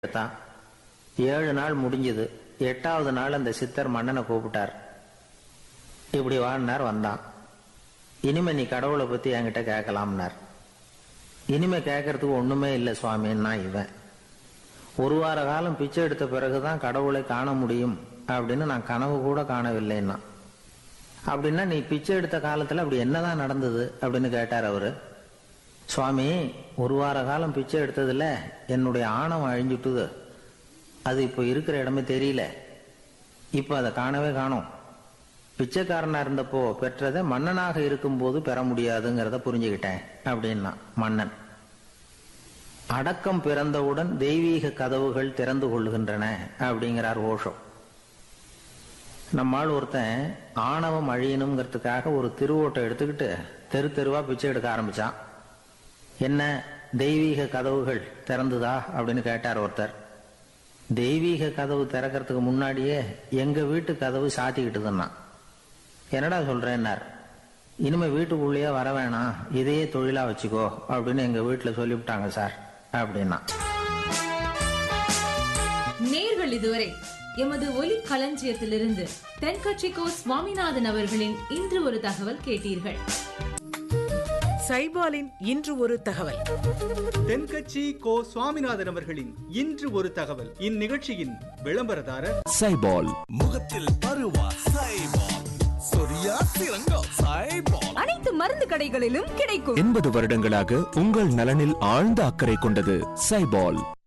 எடுத்தான் ஏழு நாள் முடிஞ்சது எட்டாவது நாள் அந்த சித்தர் மன்னனை கூப்பிட்டார் இப்படி வாழ்னார் வந்தான் இனிமே நீ கடவுளை பத்தி என்கிட்ட கேட்கலாம்னார் இனிமே கேட்கறதுக்கு ஒண்ணுமே இல்லை சுவாமின்னா இவன் ஒரு வார காலம் பிச்சை எடுத்த பிறகுதான் கடவுளை காண முடியும் அப்படின்னு நான் கனவு கூட காணவில்லைன்னா அப்படின்னா நீ பிச்சை எடுத்த காலத்துல அப்படி என்னதான் நடந்தது அப்படின்னு கேட்டார் அவரு சுவாமி ஒரு வார காலம் பிச்சை எடுத்ததுல என்னுடைய ஆணவம் அழிஞ்சுட்டுது அது இப்போ இருக்கிற இடமே தெரியல இப்போ அதை காணவே காணோம் பிச்சைக்காரனா இருந்தப்போ பெற்றதை மன்னனாக இருக்கும்போது பெற முடியாதுங்கிறத புரிஞ்சுக்கிட்டேன் அப்படின்னா மன்னன் அடக்கம் பிறந்தவுடன் தெய்வீக கதவுகள் திறந்து கொள்ளுகின்றன அப்படிங்கிறார் ஓஷோ நம்மால் ஒருத்தன் ஆணவம் அழியணுங்கிறதுக்காக ஒரு திருவோட்டை எடுத்துக்கிட்டு தெரு தெருவா பிச்சை எடுக்க ஆரம்பிச்சான் என்ன தெய்வீக கதவுகள் திறந்துதா அப்படின்னு கேட்டார் ஒருத்தர் தெய்வீக கதவு திறக்கிறதுக்கு முன்னாடியே எங்க வீட்டு கதவு சாத்திக்கிட்டுதுன்னா என்னடா சொல்றேன்னார் இனிமே வீட்டுக்குள்ளேயே வர வேணாம் இதையே தொழிலா வச்சுக்கோ அப்படின்னு எங்க வீட்டுல சொல்லிவிட்டாங்க சார் அப்படின்னா நேர்கள் இதுவரை எமது ஒலி களஞ்சியத்திலிருந்து தென்கட்சிக்கோ சுவாமிநாதன் அவர்களின் இன்று ஒரு தகவல் கேட்டீர்கள் சைபாலின் இன்று ஒரு தகவல் தென்கட்சி கோ சுவாமிநாதன் அவர்களின் இன்று ஒரு தகவல் இந்நிகழ்ச்சியின் விளம்பரதாரர் சைபால் முகத்தில் பருவா சைபால் சொரியா சிறங்கோ சைபால் அனைத்து மருந்து கடைகளிலும் கிடைக்கும் எண்பது வருடங்களாக உங்கள் நலனில் ஆழ்ந்த அக்கறை கொண்டது சைபால்